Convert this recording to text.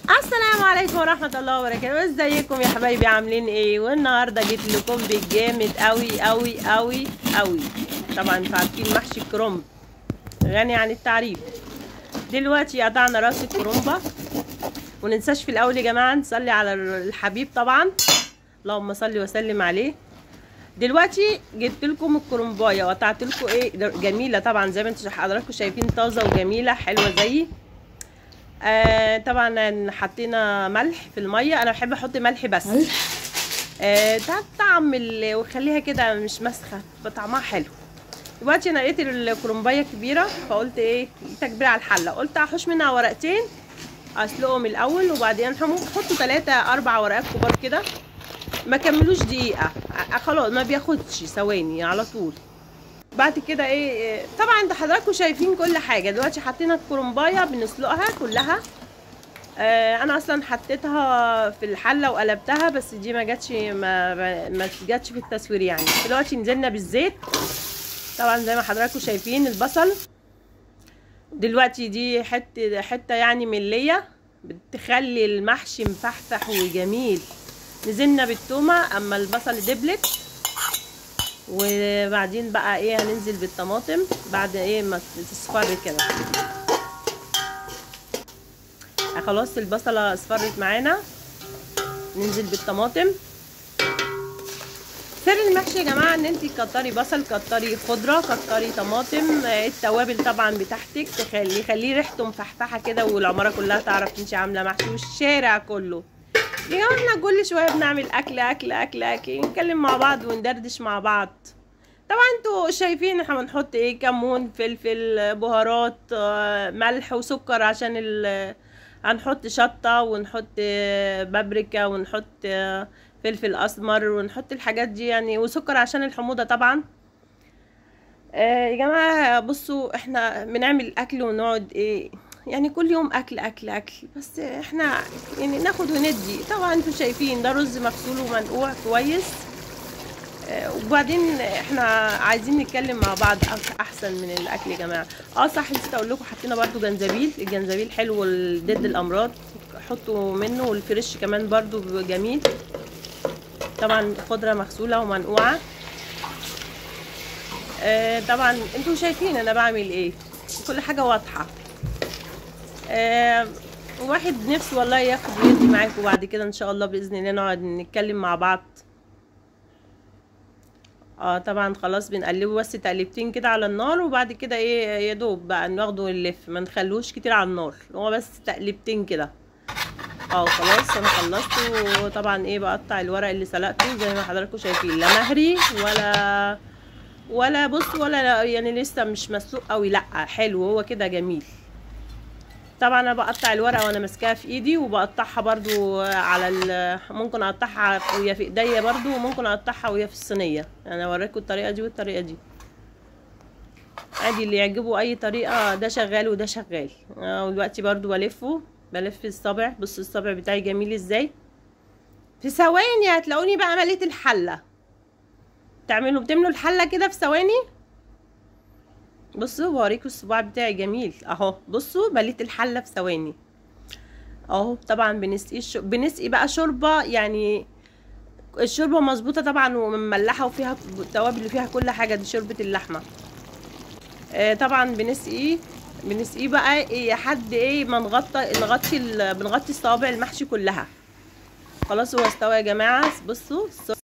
السلام عليكم ورحمة الله وبركاته ازيكم يا حبايبي عاملين ايه والنهارده جيت لكم بالجامد قوي قوي قوي قوي طبعا انتوا عارفين محشي الكرنب غني عن التعريف دلوقتي قطعنا راس الكرنبة وننساش في الاول يا جماعة نصلي على الحبيب طبعا اللهم صل وسلم عليه دلوقتي جبت لكم الكرنبايه وقطعت لكم ايه جميله طبعا زي ما انتم حضراتكم شايفين طازه وجميله حلوه زيي آه طبعا حطينا ملح في الميه انا بحب احط ملح بس آه طعم وخليها كده مش مسخه فطعمها حلو دلوقتي انا لقيت الكرنبايه كبيره فقلت ايه تكبير على الحله قلت احوش منها ورقتين اسلقهم الاول وبعدين حطوا ثلاثة اربع ورقات كبار كده ما كملوش دقيقه خلاص ما بياخدش ثواني على طول بعد كده ايه طبعا انتوا حضراتكم شايفين كل حاجه دلوقتي حطينا الكرنبايه بنسلقها كلها آه انا اصلا حطيتها في الحله وقلبتها بس دي ما جاتش ما ما جاتش في التصوير يعني دلوقتي نزلنا بالزيت طبعا زي ما حضراتكم شايفين البصل دلوقتي دي حته حته يعني مليه بتخلي المحشي مفحفح وجميل نزلنا بالتومه اما البصل دبلت وبعدين بقى ايه هننزل بالطماطم بعد ايه ما تصفر كده خلاص البصله اصفرت معانا ننزل بالطماطم سر المحشي يا جماعه ان انت تكتري بصل كتري خضره كتري طماطم التوابل طبعا بتاعتك تخلي خليه ريحته مفحفحه كده والعماره كلها تعرف انت عامله محشي والشارع كله يا جماعه احنا كل شويه بنعمل اكل اكل اكل اكل نتكلم مع بعض وندردش مع بعض طبعا انتوا شايفين احنا بنحط ايه كمون فلفل بهارات ملح وسكر عشان ال هنحط شطه ونحط بابريكا ونحط فلفل اسمر ونحط الحاجات دي يعني وسكر عشان الحموضه طبعا آه يا جماعه بصوا احنا بنعمل اكل ونقعد ايه يعني كل يوم اكل اكل اكل بس احنا يعني ناخد وندي طبعا انتوا شايفين ده رز مغسول ومنقوع كويس اه وبعدين احنا عايزين نتكلم مع بعض احسن من الاكل يا جماعه اه صح نسيت اقول لكم حطينا برده جنزبيل الجنزبيل حلو ضد الامراض حطوا منه والفريش كمان برده جميل طبعا خضره مغسوله ومنقوعه اه طبعا انتوا شايفين انا بعمل ايه كل حاجه واضحه آه واحد نفسه والله ياخد ويدي معاكم بعد كده ان شاء الله باذن الله نقعد نتكلم مع بعض اه طبعا خلاص بنقلبه بس تقلبتين كده على النار وبعد كده ايه يا دوب بقى ناخده ونلف ما نخلوش كتير على النار هو بس تقلبتين كده اه خلاص انا خلصت وطبعا ايه بقطع الورق اللي سلقته زي ما حضراتكم شايفين لا مهري ولا ولا بص ولا يعني لسه مش مسلوق قوي لا حلو هو كده جميل طبعا انا بقطع الورقه وانا ماسكاها في ايدي وبقطعها برضو على ممكن اقطعها وهي في ايديا برضو وممكن اقطعها وهي في الصينيه انا اوريكم الطريقه دي والطريقه دي عادي اللي يعجبه اي طريقه ده شغال وده شغال ودلوقتي برضو بلفه بلف الصابع بصوا الصابع بتاعي جميل ازاي في ثواني هتلاقوني بقى مليت الحله تعملوا بتملوا الحله كده في ثواني بصوا بوريكم الصباع بتاعي جميل اهو بصوا مليت الحله في ثواني اهو طبعا بنسقي الش... بنسقي بقى شوربه يعني الشوربه مظبوطه طبعا ومملحه وفيها التوابل اللي فيها كل حاجه دي شوربه اللحمه آه طبعا بنسقيه بنسقيه بقى ايه حد ايه ما نغطي نغطي ال... بنغطي الصوابع المحشي كلها خلاص هو استوى يا جماعه بصوا